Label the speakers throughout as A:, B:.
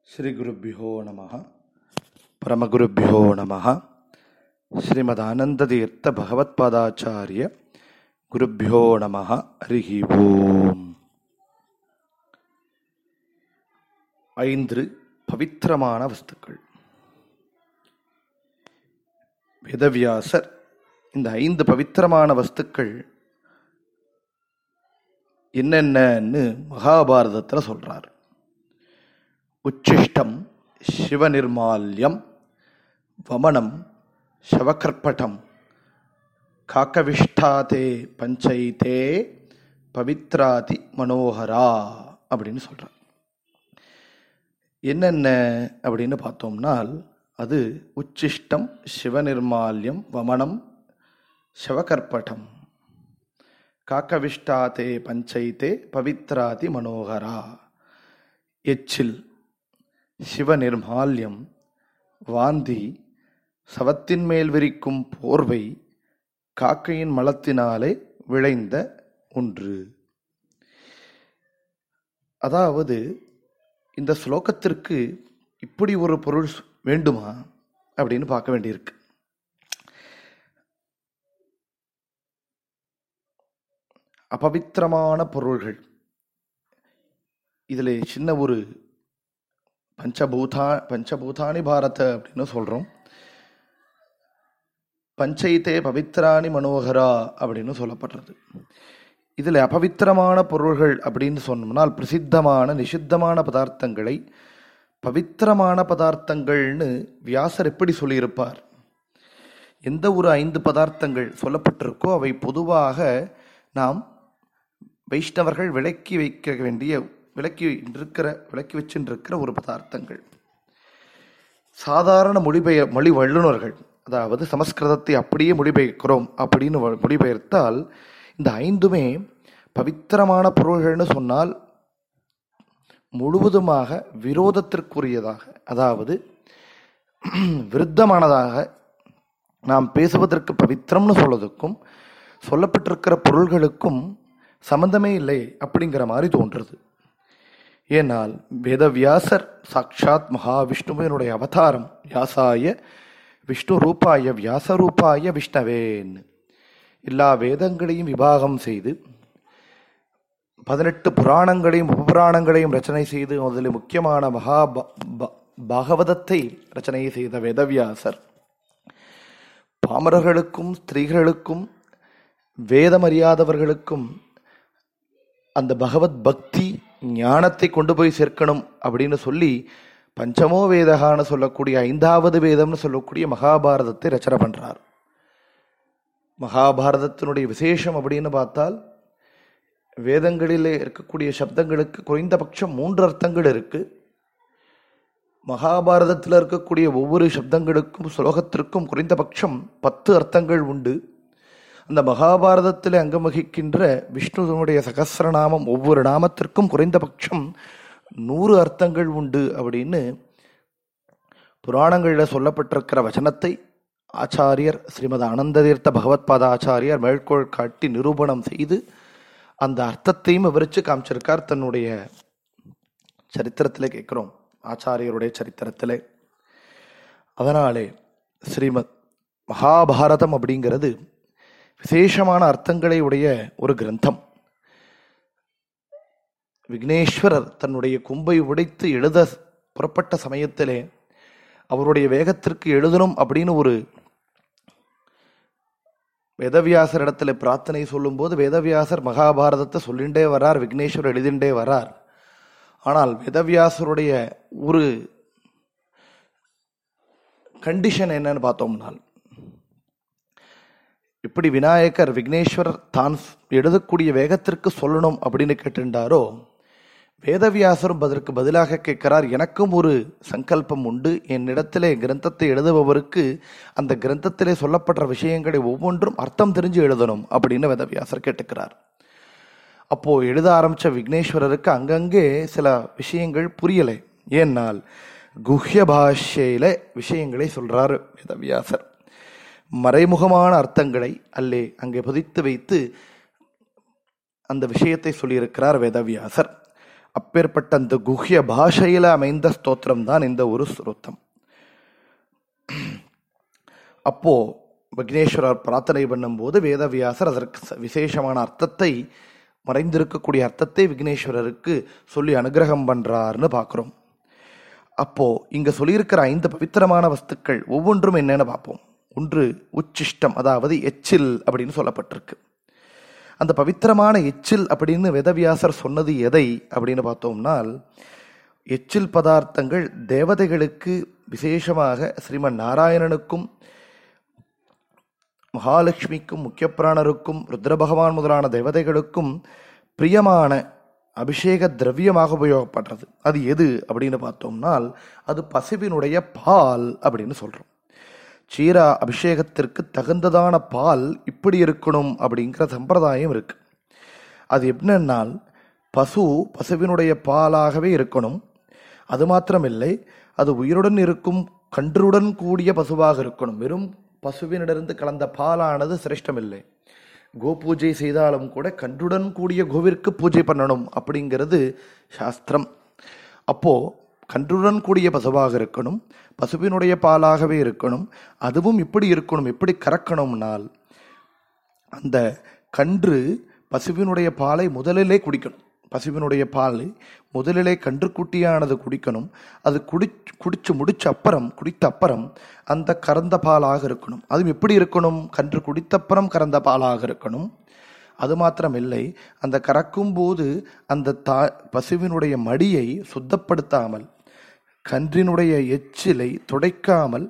A: ಶ್ರೀಗುರುಭ್ಯೋ ನಮಃ ಪರಮಗುರುಭ್ಯೋ ನಮಃ ಶ್ರೀಮದಾನಂದತೀರ್ಥ ಭಗವತ್ಪಾದಾಚಾರ್ಯ குருப்பியோ நம ஹரிஹி ஓம் ஐந்து பவித்திரமான வஸ்துக்கள் வேதவியாசர் இந்த ஐந்து பவித்திரமான வஸ்துக்கள் என்னென்னன்னு மகாபாரதத்தில் சொல்றார் உச்சிஷ்டம் சிவநிர்மால்யம் வமனம் சவகற்பட்டம் காக்கவிஷ்டாதே பஞ்சைதே பவித்ராதி மனோகரா அப்படின்னு சொல்கிறார் என்னென்ன அப்படின்னு பார்த்தோம்னால் அது உச்சிஷ்டம் சிவநிர்மால்யம் வமனம் சிவகற்பட்டம் காக்கவிஷ்டாதே பஞ்சைதே பவித்ராதி மனோகரா எச்சில் சிவநிர்மால்யம் வாந்தி சவத்தின் மேல் விரிக்கும் போர்வை காக்கையின் மலத்தினாலே விளைந்த ஒன்று அதாவது இந்த ஸ்லோகத்திற்கு இப்படி ஒரு பொருள் வேண்டுமா அப்படின்னு பார்க்க வேண்டியிருக்கு அபவித்திரமான பொருள்கள் இதில் சின்ன ஒரு பஞ்சபூதா பஞ்சபூதானி பாரத அப்படின்னு சொல்கிறோம் பஞ்சைத்தே பவித்ராணி மனோகரா அப்படின்னு சொல்லப்படுறது இதில் அபவித்திரமான பொருள்கள் அப்படின்னு சொன்னோம்னால் பிரசித்தமான நிஷித்தமான பதார்த்தங்களை பவித்திரமான பதார்த்தங்கள்னு வியாசர் எப்படி சொல்லியிருப்பார் எந்த ஒரு ஐந்து பதார்த்தங்கள் சொல்லப்பட்டிருக்கோ அவை பொதுவாக நாம் வைஷ்ணவர்கள் விலக்கி வைக்க வேண்டிய விலக்கி இருக்கிற விலக்கி வச்சுருக்கிற ஒரு பதார்த்தங்கள் சாதாரண மொழிபெயர் மொழி வல்லுநர்கள் அதாவது சமஸ்கிருதத்தை அப்படியே மொழிபெயர்க்கிறோம் அப்படின்னு மொழிபெயர்த்தால் இந்த ஐந்துமே பவித்திரமான பொருள்கள்னு சொன்னால் முழுவதுமாக விரோதத்திற்குரியதாக அதாவது விருத்தமானதாக நாம் பேசுவதற்கு பவித்திரம்னு சொல்வதற்கும் சொல்லப்பட்டிருக்கிற பொருள்களுக்கும் சம்பந்தமே இல்லை அப்படிங்கிற மாதிரி தோன்றுறது ஏனால் வேதவியாசர் சாட்சாத் மகாவிஷ்ணுவினுடைய அவதாரம் வியாசாய விஷ்ணு ரூபாய வியாசரூபாய விஷ்ணவேன் எல்லா வேதங்களையும் விபாகம் செய்து பதினெட்டு புராணங்களையும் உபபுராணங்களையும் ரச்சனை செய்து அதில் முக்கியமான மகா பாகவதத்தை ரச்சனை செய்த வேதவியாசர் பாமரர்களுக்கும் ஸ்திரீகளுக்கும் வேதமறியாதவர்களுக்கும் அந்த பகவத் பக்தி ஞானத்தை கொண்டு போய் சேர்க்கணும் அப்படின்னு சொல்லி பஞ்சமோ வேதகான்னு சொல்லக்கூடிய ஐந்தாவது வேதம்னு சொல்லக்கூடிய மகாபாரதத்தை ரச்சனை பண்றார் மகாபாரதத்தினுடைய விசேஷம் அப்படின்னு பார்த்தால் வேதங்களிலே இருக்கக்கூடிய சப்தங்களுக்கு குறைந்தபட்சம் மூன்று அர்த்தங்கள் இருக்கு மகாபாரதத்தில் இருக்கக்கூடிய ஒவ்வொரு சப்தங்களுக்கும் ஸ்லோகத்திற்கும் குறைந்தபட்சம் பத்து அர்த்தங்கள் உண்டு அந்த மகாபாரதத்தில் அங்கம் வகிக்கின்ற விஷ்ணுவனுடைய சகசிரநாமம் ஒவ்வொரு நாமத்திற்கும் குறைந்தபட்சம் நூறு அர்த்தங்கள் உண்டு அப்படின்னு புராணங்களில் சொல்லப்பட்டிருக்கிற வச்சனத்தை ஆச்சாரியர் ஸ்ரீமத் ஆனந்ததீர்த்த பகவத்பாத ஆச்சாரியர் மேற்கோள் காட்டி நிரூபணம் செய்து அந்த அர்த்தத்தையும் விவரித்து காமிச்சிருக்கார் தன்னுடைய சரித்திரத்தில் கேட்குறோம் ஆச்சாரியருடைய சரித்திரத்தில் அதனாலே ஸ்ரீமத் மகாபாரதம் அப்படிங்கிறது விசேஷமான அர்த்தங்களை உடைய ஒரு கிரந்தம் விக்னேஸ்வரர் தன்னுடைய கும்பை உடைத்து எழுத புறப்பட்ட சமயத்திலே அவருடைய வேகத்திற்கு எழுதணும் அப்படின்னு ஒரு வேதவியாசர் இடத்துல பிரார்த்தனை சொல்லும்போது வேதவியாசர் மகாபாரதத்தை சொல்லிண்டே வரார் விக்னேஸ்வரர் எழுதிண்டே வரார் ஆனால் வேதவியாசருடைய ஒரு கண்டிஷன் என்னன்னு பார்த்தோம்னால் எப்படி விநாயகர் விக்னேஸ்வரர் தான் எழுதக்கூடிய வேகத்திற்கு சொல்லணும் அப்படின்னு கேட்டுட்டாரோ வேதவியாசரும் அதற்கு பதிலாக கேட்கிறார் எனக்கும் ஒரு சங்கல்பம் உண்டு என்னிடத்திலே கிரந்தத்தை எழுதுபவருக்கு அந்த கிரந்தத்திலே சொல்லப்படுற விஷயங்களை ஒவ்வொன்றும் அர்த்தம் தெரிஞ்சு எழுதணும் அப்படின்னு வேதவியாசர் கேட்டுக்கிறார் அப்போ எழுத ஆரம்பிச்ச விக்னேஸ்வரருக்கு அங்கங்கே சில விஷயங்கள் புரியலை ஏன்னால் குஹ்ய பாஷையில விஷயங்களை சொல்றாரு வேதவியாசர் மறைமுகமான அர்த்தங்களை அல்லே அங்கே பதித்து வைத்து அந்த விஷயத்தை சொல்லியிருக்கிறார் வேதவியாசர் அப்பேற்பட்ட அந்த குஹ்ய பாஷையில அமைந்த ஸ்தோத்திரம் தான் இந்த ஒரு ஸ்ரோத்தம் அப்போ விக்னேஸ்வரர் பிரார்த்தனை பண்ணும்போது வேதவியாசர் அதற்கு ச- விசேஷமான அர்த்தத்தை மறைந்திருக்கக்கூடிய அர்த்தத்தை விக்னேஸ்வரருக்கு சொல்லி அனுகிரகம் பண்றாருன்னு பார்க்கிறோம் அப்போ இங்க சொல்லியிருக்கிற ஐந்து பவித்திரமான வஸ்துக்கள் ஒவ்வொன்றும் என்னன்னு பார்ப்போம் ஒன்று உச்சிஷ்டம் அதாவது எச்சில் அப்படின்னு சொல்லப்பட்டிருக்கு அந்த பவித்திரமான எச்சில் அப்படின்னு வேதவியாசர் சொன்னது எதை அப்படின்னு பார்த்தோம்னால் எச்சில் பதார்த்தங்கள் தேவதைகளுக்கு விசேஷமாக ஸ்ரீமன் நாராயணனுக்கும் மகாலட்சுமிக்கும் முக்கியப்பிராணருக்கும் ருத்ர பகவான் முதலான தேவதைகளுக்கும் பிரியமான அபிஷேக திரவியமாக உபயோகப்படுறது அது எது அப்படின்னு பார்த்தோம்னால் அது பசுவினுடைய பால் அப்படின்னு சொல்றோம் சீரா அபிஷேகத்திற்கு தகுந்ததான பால் இப்படி இருக்கணும் அப்படிங்கிற சம்பிரதாயம் இருக்கு அது என்னன்னால் பசு பசுவினுடைய பாலாகவே இருக்கணும் அது மாத்திரமில்லை அது உயிருடன் இருக்கும் கன்றுடன் கூடிய பசுவாக இருக்கணும் வெறும் பசுவினிடமிருந்து கலந்த பாலானது சிரேஷ்டமில்லை கோ பூஜை செய்தாலும் கூட கன்றுடன் கூடிய கோவிற்கு பூஜை பண்ணணும் அப்படிங்கிறது சாஸ்திரம் அப்போ கன்றுடன் கூடிய பசுவாக இருக்கணும் பசுவினுடைய பாலாகவே இருக்கணும் அதுவும் இப்படி இருக்கணும் எப்படி கறக்கணும்னால் அந்த கன்று பசுவினுடைய பாலை முதலிலே குடிக்கணும் பசுவினுடைய பாலை முதலிலே கன்றுக்குட்டியானது குடிக்கணும் அது குடி குடிச்சு முடிச்ச அப்புறம் குடித்த அப்புறம் அந்த கறந்த பாலாக இருக்கணும் அதுவும் எப்படி இருக்கணும் கன்று குடித்த அப்புறம் கறந்த பாலாக இருக்கணும் அது மாத்திரம் இல்லை அந்த கறக்கும் போது அந்த தா பசுவினுடைய மடியை சுத்தப்படுத்தாமல் கன்றினுடைய எச்சிலை துடைக்காமல்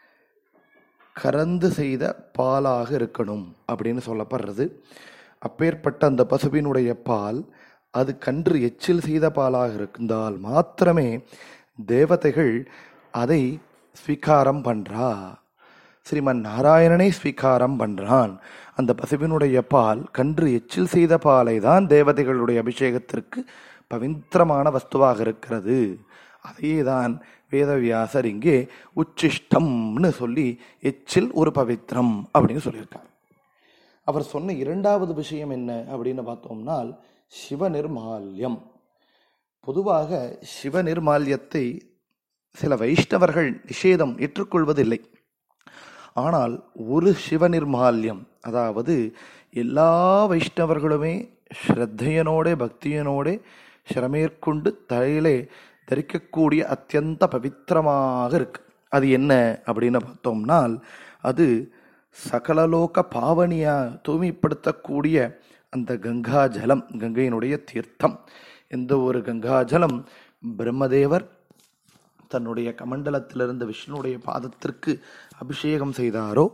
A: கறந்து செய்த பாலாக இருக்கணும் அப்படின்னு சொல்லப்படுறது அப்பேற்பட்ட அந்த பசுவினுடைய பால் அது கன்று எச்சில் செய்த பாலாக இருந்தால் மாத்திரமே தேவதைகள் அதை ஸ்வீகாரம் பண்றா ஸ்ரீமன் நாராயணனை ஸ்வீகாரம் பண்றான் அந்த பசுவினுடைய பால் கன்று எச்சில் செய்த பாலை தான் தேவதைகளுடைய அபிஷேகத்திற்கு பவித்திரமான வஸ்துவாக இருக்கிறது அதேதான் வேதவியாசர் இங்கே உச்சிஷ்டம்னு சொல்லி எச்சில் ஒரு பவித்திரம் அப்படின்னு சொல்லியிருக்கார் அவர் சொன்ன இரண்டாவது விஷயம் என்ன அப்படின்னு பார்த்தோம்னால் சிவநிர்மால்யம் பொதுவாக சிவநிர்மால்யத்தை சில வைஷ்ணவர்கள் நிஷேதம் ஏற்றுக்கொள்வதில்லை ஆனால் ஒரு சிவநிர்மால்யம் அதாவது எல்லா வைஷ்ணவர்களுமே ஸ்ரத்தையனோட பக்தியனோட சிரமேற்கொண்டு தலையிலே தரிக்கக்கூடிய அத்தியந்த பவித்திரமாக இருக்கு அது என்ன அப்படின்னு பார்த்தோம்னால் அது சகலலோக பாவனியா தூய்மைப்படுத்தக்கூடிய அந்த கங்கா ஜலம் கங்கையினுடைய தீர்த்தம் எந்த ஒரு கங்கா ஜலம் பிரம்மதேவர் தன்னுடைய கமண்டலத்திலிருந்து விஷ்ணுடைய பாதத்திற்கு அபிஷேகம் செய்தாரோ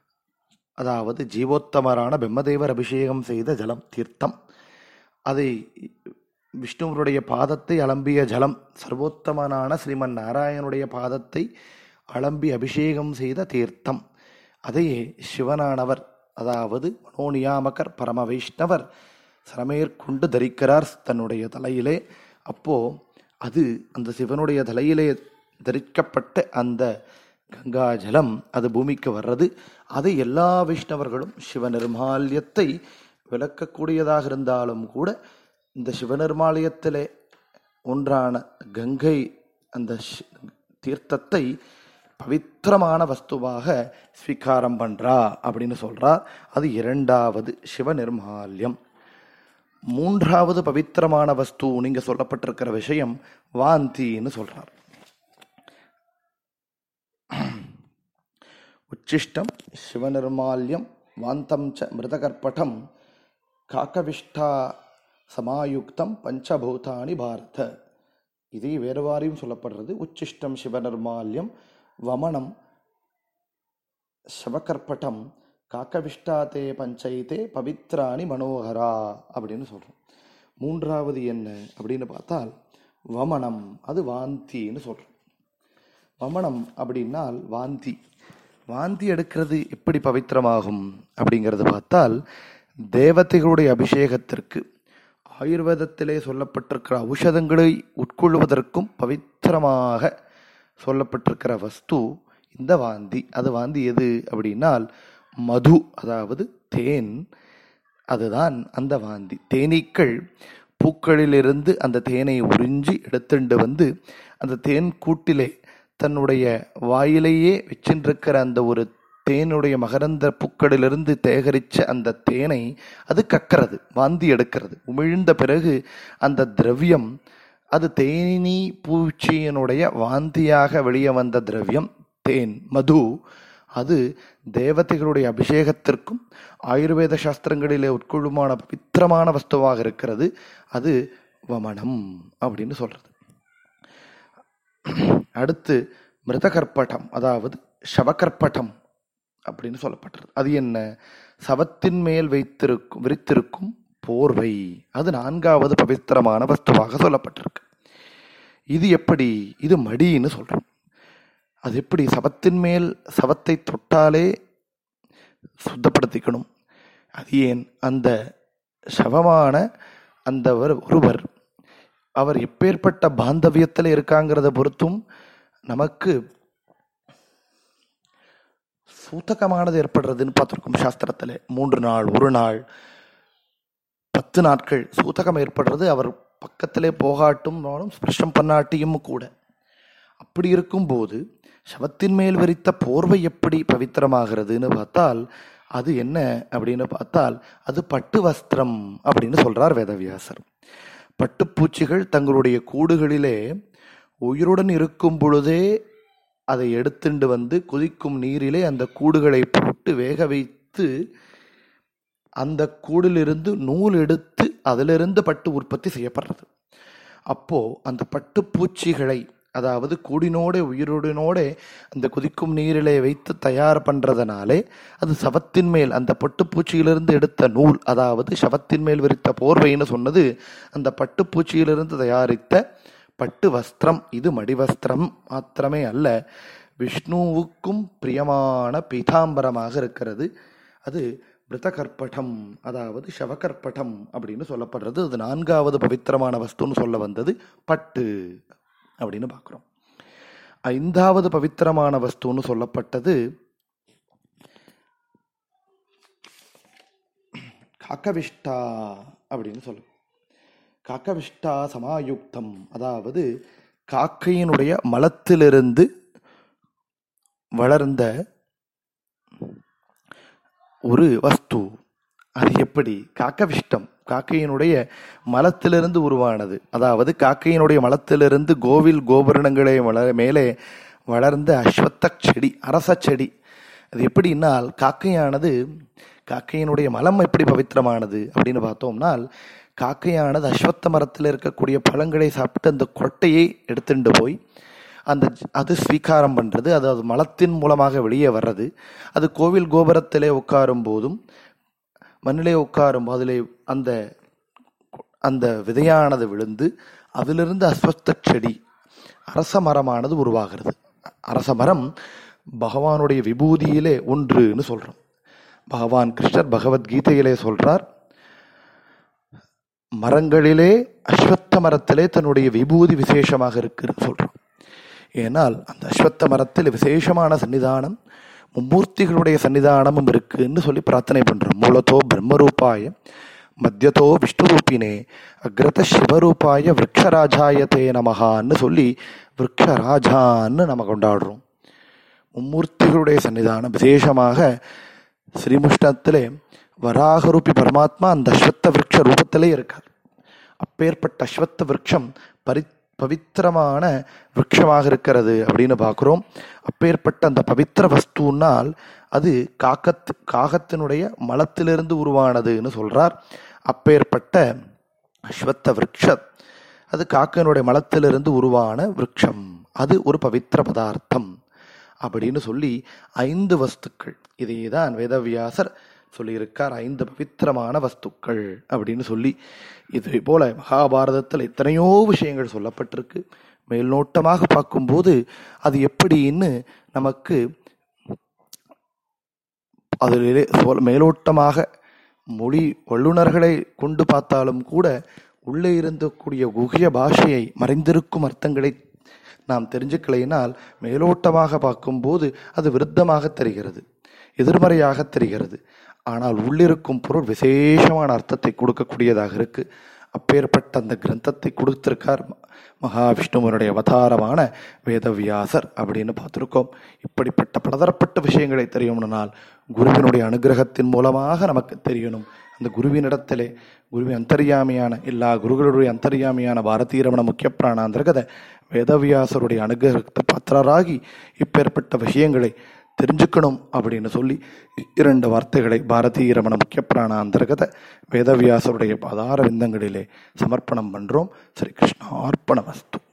A: அதாவது ஜீவோத்தமரான பிரம்மதேவர் அபிஷேகம் செய்த ஜலம் தீர்த்தம் அதை விஷ்ணுவனுடைய பாதத்தை அலம்பிய ஜலம் சர்வோத்தமனான ஸ்ரீமன் நாராயணனுடைய பாதத்தை அலம்பி அபிஷேகம் செய்த தீர்த்தம் அதையே சிவனானவர் அதாவது மனோநியாமகர் பரம வைஷ்ணவர் சிரமேற்கொண்டு தரிக்கிறார் தன்னுடைய தலையிலே அப்போ அது அந்த சிவனுடைய தலையிலே தரிக்கப்பட்ட அந்த கங்கா ஜலம் அது பூமிக்கு வர்றது அதை எல்லா வைஷ்ணவர்களும் சிவநிர்மால்யத்தை விளக்கக்கூடியதாக இருந்தாலும் கூட இந்த சிவநிர்மாலயத்திலே ஒன்றான கங்கை அந்த ஷி- தீர்த்தத்தை பவித்திரமான வஸ்துவாக ஸ்வீகாரம் பண்றா அப்படின்னு சொல்றா அது இரண்டாவது சிவநிர்மால்யம் மூன்றாவது பவித்திரமான வஸ்து நீங்க சொல்லப்பட்டிருக்கிற விஷயம் வாந்தின்னு சொல்றார் உச்சிஷ்டம் சிவநிர்மால்யம் வாந்தம் ச மிருதகர்ப்படம் காக்கவிஷ்டா சமாயுக்தம் பஞ்சபூதானி பாரத இது வேறு வாரியும் சொல்லப்படுறது உச்சிஷ்டம் சிவநிர்மால்யம் வமனம் சவகர்ப்படம் காக்கவிஷ்டாதே பஞ்சைத்தே பவித்ராணி மனோகரா அப்படின்னு சொல்றோம் மூன்றாவது என்ன அப்படின்னு பார்த்தால் வமனம் அது வாந்தின்னு சொல்றோம் வமனம் அப்படின்னால் வாந்தி வாந்தி எடுக்கிறது எப்படி பவித்திரமாகும் அப்படிங்கிறது பார்த்தால் தேவதைகளுடைய அபிஷேகத்திற்கு ஆயுர்வேதத்திலே சொல்லப்பட்டிருக்கிற ஔஷதங்களை உட்கொள்வதற்கும் பவித்திரமாக சொல்லப்பட்டிருக்கிற வஸ்து இந்த வாந்தி அது வாந்தி எது அப்படின்னால் மது அதாவது தேன் அதுதான் அந்த வாந்தி தேனீக்கள் பூக்களிலிருந்து அந்த தேனை உறிஞ்சி எடுத்துண்டு வந்து அந்த தேன் கூட்டிலே தன்னுடைய வாயிலேயே வச்சின்றிருக்கிற அந்த ஒரு தேனுடைய மகரந்த பூக்களிலிருந்து சேகரிச்ச அந்த தேனை அது கக்கிறது வாந்தி எடுக்கிறது உமிழ்ந்த பிறகு அந்த திரவியம் அது தேனி பூச்சியினுடைய வாந்தியாக வெளியே வந்த திரவியம் தேன் மது அது தேவதைகளுடைய அபிஷேகத்திற்கும் ஆயுர்வேத சாஸ்திரங்களிலே உட்கொள்ளுமான பவித்திரமான வஸ்துவாக இருக்கிறது அது வமனம் அப்படின்னு சொல்றது அடுத்து மிருதகற்பட்டம் அதாவது சவகற்பட்டம் அப்படின்னு சொல்லப்பட்டது அது என்ன சவத்தின் மேல் வைத்திருக்கும் விரித்திருக்கும் போர்வை அது நான்காவது பவித்திரமான வஸ்துவாக சொல்லப்பட்டிருக்கு இது எப்படி இது மடின்னு சொல்றோம் அது எப்படி சவத்தின் மேல் சவத்தை தொட்டாலே சுத்தப்படுத்திக்கணும் அது ஏன் அந்த சவமான அந்த ஒருவர் அவர் எப்பேற்பட்ட பாந்தவியத்தில் இருக்காங்கிறத பொறுத்தும் நமக்கு சூத்தகமானது ஏற்படுறதுன்னு பார்த்துருக்கோம் சாஸ்திரத்தில் மூன்று நாள் ஒரு நாள் பத்து நாட்கள் சூத்தகம் ஏற்படுறது அவர் பக்கத்திலே போகாட்டும் ஸ்பர்ஷம் பண்ணாட்டியும் கூட அப்படி இருக்கும்போது சவத்தின் மேல் விரித்த போர்வை எப்படி பவித்திரமாகிறதுன்னு பார்த்தால் அது என்ன அப்படின்னு பார்த்தால் அது பட்டு வஸ்திரம் அப்படின்னு சொல்றார் வேதவியாசர் பட்டுப்பூச்சிகள் தங்களுடைய கூடுகளிலே உயிருடன் இருக்கும் பொழுதே அதை எடுத்துண்டு வந்து கொதிக்கும் நீரிலே அந்த கூடுகளை போட்டு வேக வைத்து அந்த கூடிலிருந்து நூல் எடுத்து அதிலிருந்து பட்டு உற்பத்தி செய்யப்படுறது அப்போ அந்த பட்டுப்பூச்சிகளை அதாவது கூடினோட உயிருடனோட அந்த கொதிக்கும் நீரிலே வைத்து தயார் பண்றதுனாலே அது சவத்தின் மேல் அந்த பட்டுப்பூச்சியிலிருந்து எடுத்த நூல் அதாவது சவத்தின் மேல் விரித்த போர்வைன்னு சொன்னது அந்த பட்டுப்பூச்சியிலிருந்து தயாரித்த பட்டு வஸ்திரம் இது மடிவஸ்திரம் மாத்திரமே அல்ல விஷ்ணுவுக்கும் பிரியமான பீதாம்பரமாக இருக்கிறது அது மிருதகற்பட்டம் அதாவது சவகற்பட்டம் அப்படின்னு சொல்லப்படுறது அது நான்காவது பவித்திரமான வஸ்துன்னு சொல்ல வந்தது பட்டு அப்படின்னு பார்க்குறோம் ஐந்தாவது பவித்திரமான வஸ்துன்னு சொல்லப்பட்டது காக்கவிஷ்டா அப்படின்னு சொல்லும் காக்கவிஷ்டா சமாயுக்தம் அதாவது காக்கையினுடைய மலத்திலிருந்து வளர்ந்த ஒரு வஸ்து அது எப்படி காக்கவிஷ்டம் காக்கையினுடைய மலத்திலிருந்து உருவானது அதாவது காக்கையினுடைய மலத்திலிருந்து கோவில் கோபுரணங்களை வள மேலே வளர்ந்த அஸ்வத்த செடி அரச செடி அது எப்படின்னால் காக்கையானது காக்கையினுடைய மலம் எப்படி பவித்திரமானது அப்படின்னு பார்த்தோம்னால் காக்கையானது அஸ்வத்த மரத்தில் இருக்கக்கூடிய பழங்களை சாப்பிட்டு அந்த கொட்டையை எடுத்துட்டு போய் அந்த அது ஸ்வீகாரம் பண்ணுறது அது அது மலத்தின் மூலமாக வெளியே வர்றது அது கோவில் கோபுரத்திலே உட்காரும் போதும் மண்ணிலே உட்காரும் அதிலே அந்த அந்த விதையானது விழுந்து அதிலிருந்து அஸ்வஸ்த செடி அரச மரமானது உருவாகிறது அரச மரம் பகவானுடைய விபூதியிலே ஒன்றுன்னு சொல்றோம் பகவான் கிருஷ்ணர் பகவத்கீதையிலே சொல்றார் மரங்களிலே அஸ்வத்த மரத்திலே தன்னுடைய விபூதி விசேஷமாக இருக்குன்னு சொல்றோம் ஏனால் அந்த அஸ்வத்த மரத்தில் விசேஷமான சன்னிதானம் மும்மூர்த்திகளுடைய சன்னிதானமும் இருக்குன்னு சொல்லி பிரார்த்தனை பண்றோம் மூலத்தோ பிரம்மரூபாய மத்தியத்தோ விஷ்ணுரூபினே அக்ரத சிவரூபாய விரக்ஷராஜாயத்தே நமகான்னு சொல்லி விரக்ஷராஜான்னு நம்ம கொண்டாடுறோம் மும்மூர்த்திகளுடைய சன்னிதானம் விசேஷமாக ஸ்ரீமுஷ்ணத்திலே வராகரூபி பரமாத்மா அந்த அஸ்வத்த விரக்ஷ ரூபத்திலே இருக்கார் அப்பேற்பட்ட அஸ்வத்த விரக்ஷம் பரி பவித்திரமான விரக்ஷமாக இருக்கிறது அப்படின்னு பார்க்குறோம் அப்பேற்பட்ட அந்த பவித்திர வஸ்துனால் அது காக்கத்து காகத்தினுடைய மலத்திலிருந்து உருவானதுன்னு சொல்றார் அப்பேற்பட்ட அஸ்வத்த விரக்ஷ அது காக்கனுடைய மலத்திலிருந்து உருவான விரக்ஷம் அது ஒரு பவித்திர பதார்த்தம் அப்படின்னு சொல்லி ஐந்து வஸ்துக்கள் இதை தான் வேதவியாசர் சொல்லியிருக்கார் ஐந்து பவித்திரமான வஸ்துக்கள் அப்படின்னு சொல்லி இதே போல மகாபாரதத்தில் எத்தனையோ விஷயங்கள் சொல்லப்பட்டிருக்கு மேல்நோட்டமாக பார்க்கும்போது அது எப்படின்னு நமக்கு அதிலே சொல் மேலோட்டமாக மொழி வல்லுநர்களை கொண்டு பார்த்தாலும் கூட உள்ளே இருந்தக்கூடிய குகிய பாஷையை மறைந்திருக்கும் அர்த்தங்களை நாம் தெரிஞ்சுக்கலைனால் மேலோட்டமாக பார்க்கும்போது அது விருத்தமாக தெரிகிறது எதிர்மறையாக தெரிகிறது ஆனால் உள்ளிருக்கும் பொருள் விசேஷமான அர்த்தத்தை கொடுக்கக்கூடியதாக இருக்கு அப்பேற்பட்ட அந்த கிரந்தத்தை கொடுத்திருக்கார் மகாவிஷ்ணுவனுடைய அவதாரமான வேதவியாசர் அப்படின்னு பார்த்துருக்கோம் இப்படிப்பட்ட பலதரப்பட்ட விஷயங்களை தெரியணும்னால் குருவினுடைய அனுகிரகத்தின் மூலமாக நமக்கு தெரியணும் அந்த குருவினிடத்திலே குருவின் அந்தர்யாமியான எல்லா குருகளுடைய அந்தர்யாமியான பாரதீய ரமண முக்கிய பிராணாந்தர்கத வேதவியாசருடைய அனுகிரகத்தை பாத்திரராகி இப்பேற்பட்ட விஷயங்களை தெரிஞ்சுக்கணும் அப்படின்னு சொல்லி இரண்டு வார்த்தைகளை பாரதீய ரமண முக்கிய பிராண அந்தர்கத வேதவியாசருடைய பதார விந்தங்களிலே சமர்ப்பணம் பண்றோம் ஸ்ரீ கிருஷ்ணார்ப்பண வஸ்து